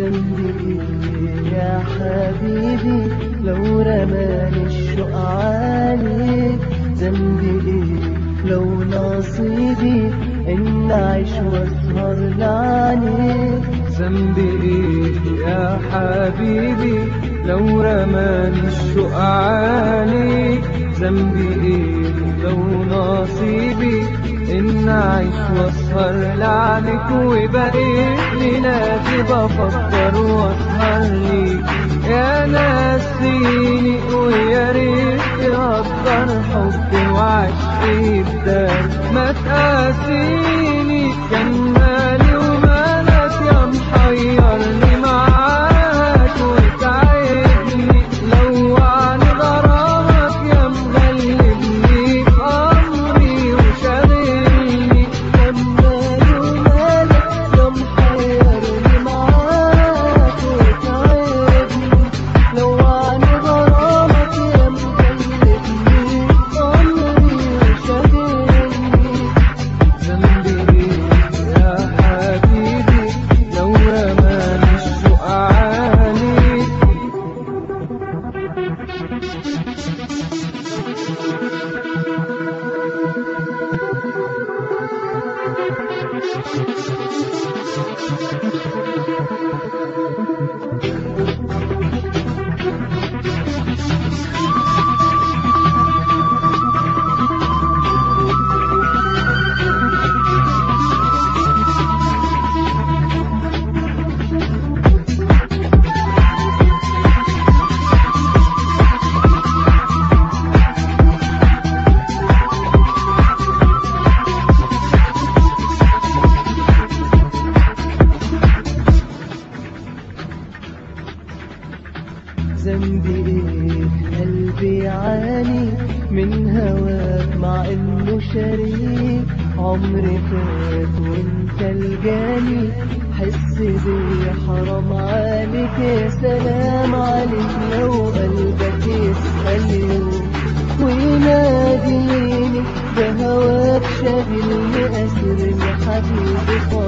ذنبي ايه يا حبيبي لو رماني الشوق عليك ذنبي ايه لو نصيبي ان اعيش واسهر لعنيك ذنبي ايه يا حبيبي لو رماني الشوق عليك ذنبي ايه لو نصيبي ان اعيش واسهر لعنك وبقيت ليلاتي بفكر واسهر ليك يا ناسيني ويا ريت تقدر حبي وعشقي بدار ما تقاسيني كان مالي ومالك يا محيرني معاك وتعبني لو عن غرامك يا مغلبني بأمري وشاغلني كان مالي ومالك يا محيرني معاك وتعبني لو عن غرامك يا مغلبني أمري وشاغلني ذنبي ايه يا حبيبي لو رماني الشوق عليك ذنبي ايه قلبي يعاني من هواك مع انه شريك عمري فات وانت الجاني حس بيه حرام عليك يا سلام عليك لو قلبك يسألني ويناديني ده هواك شاغلني أسرني حبيبي